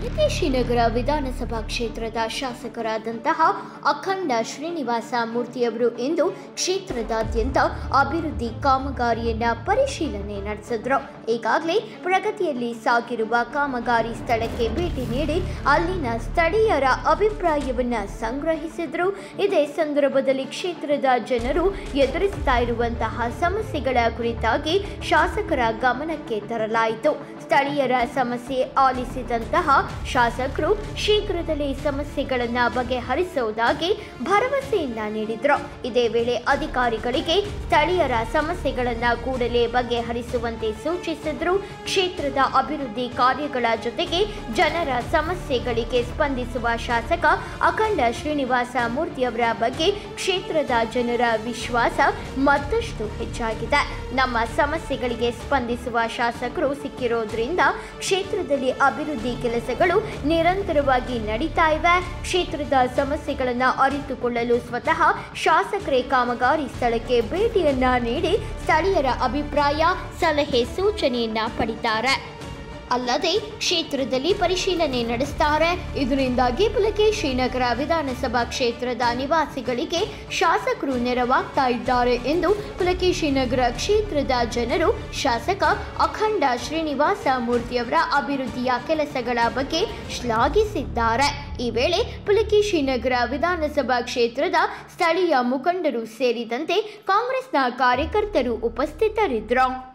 ಪುಲಕೇಶಿನಗರ ವಿಧಾನಸಭಾ ಕ್ಷೇತ್ರದ ಶಾಸಕರಾದಂತಹ ಅಖಂಡ ಶ್ರೀನಿವಾಸ ಮೂರ್ತಿಯವರು ಇಂದು ಕ್ಷೇತ್ರದಾದ್ಯಂತ ಅಭಿವೃದ್ಧಿ ಕಾಮಗಾರಿಯನ್ನ ಪರಿಶೀಲನೆ ನಡೆಸಿದ್ರು ಈಗಾಗಲೇ ಪ್ರಗತಿಯಲ್ಲಿ ಸಾಗಿರುವ ಕಾಮಗಾರಿ ಸ್ಥಳಕ್ಕೆ ಭೇಟಿ ನೀಡಿ ಅಲ್ಲಿನ ಸ್ಥಳೀಯರ ಅಭಿಪ್ರಾಯವನ್ನ ಸಂಗ್ರಹಿಸಿದ್ರು ಇದೇ ಸಂದರ್ಭದಲ್ಲಿ ಕ್ಷೇತ್ರದ ಜನರು ಎದುರಿಸ್ತಾ ಇರುವಂತಹ ಸಮಸ್ಯೆಗಳ ಕುರಿತಾಗಿ ಶಾಸಕರ ಗಮನಕ್ಕೆ ತರಲಾಯಿತು ಸ್ಥಳೀಯರ ಸಮಸ್ಯೆ ಆಲಿಸಿದಂತಹ ಶಾಸಕರು ಶೀಘ್ರದಲ್ಲೇ ಸಮಸ್ಯೆಗಳನ್ನು ಬಗೆಹರಿಸುವುದಾಗಿ ಭರವಸೆಯನ್ನ ನೀಡಿದ್ರು ಇದೇ ವೇಳೆ ಅಧಿಕಾರಿಗಳಿಗೆ ಸ್ಥಳೀಯರ ಸಮಸ್ಯೆಗಳನ್ನ ಕೂಡಲೇ ಬಗೆಹರಿಸುವಂತೆ ಸೂಚಿಸಿದ್ರು ಕ್ಷೇತ್ರದ ಅಭಿವೃದ್ಧಿ ಕಾರ್ಯಗಳ ಜೊತೆಗೆ ಜನರ ಸಮಸ್ಯೆಗಳಿಗೆ ಸ್ಪಂದಿಸುವ ಶಾಸಕ ಅಖಂಡ ಶ್ರೀನಿವಾಸ ಮೂರ್ತಿಯವರ ಬಗ್ಗೆ ಕ್ಷೇತ್ರದ ಜನರ ವಿಶ್ವಾಸ ಮತ್ತಷ್ಟು ಹೆಚ್ಚಾಗಿದೆ ನಮ್ಮ ಸಮಸ್ಯೆಗಳಿಗೆ ಸ್ಪಂದಿಸುವ ಶಾಸಕರು ಸಿಕ್ಕಿರೋದ್ರಿಂದ ಕ್ಷೇತ್ರದಲ್ಲಿ ಅಭಿವೃದ್ಧಿ ಕೆಲಸಗಳು ನಿರಂತರವಾಗಿ ನಡೀತಾ ಇವೆ ಕ್ಷೇತ್ರದ ಸಮಸ್ಯೆಗಳನ್ನು ಅರಿತುಕೊಳ್ಳಲು ಸ್ವತಃ ಶಾಸಕರೇ ಕಾಮಗಾರಿ ಸ್ಥಳಕ್ಕೆ ಭೇಟಿಯನ್ನ ನೀಡಿ ಸ್ಥಳೀಯರ ಅಭಿಪ್ರಾಯ ಸಲಹೆ ಸೂಚನೆಯನ್ನ ಪಡಿತಾರೆ ಅಲ್ಲದೆ ಕ್ಷೇತ್ರದಲ್ಲಿ ಪರಿಶೀಲನೆ ನಡೆಸ್ತಾರೆ ಇದರಿಂದಾಗಿ ಪುಲಕೇಶಿನಗರ ವಿಧಾನಸಭಾ ಕ್ಷೇತ್ರದ ನಿವಾಸಿಗಳಿಗೆ ಶಾಸಕರು ನೆರವಾಗ್ತಾ ಇದ್ದಾರೆ ಎಂದು ಪುಲಕೇಶಿನಗರ ಕ್ಷೇತ್ರದ ಜನರು ಶಾಸಕ ಅಖಂಡ ಶ್ರೀನಿವಾಸ ಮೂರ್ತಿಯವರ ಅಭಿವೃದ್ಧಿಯ ಕೆಲಸಗಳ ಬಗ್ಗೆ ಶ್ಲಾಘಿಸಿದ್ದಾರೆ ಈ ವೇಳೆ ಪುಲಕೇಶಿನಗರ ವಿಧಾನಸಭಾ ಕ್ಷೇತ್ರದ ಸ್ಥಳೀಯ ಮುಖಂಡರು ಸೇರಿದಂತೆ ಕಾಂಗ್ರೆಸ್ನ ಕಾರ್ಯಕರ್ತರು ಉಪಸ್ಥಿತರಿದ್ದರು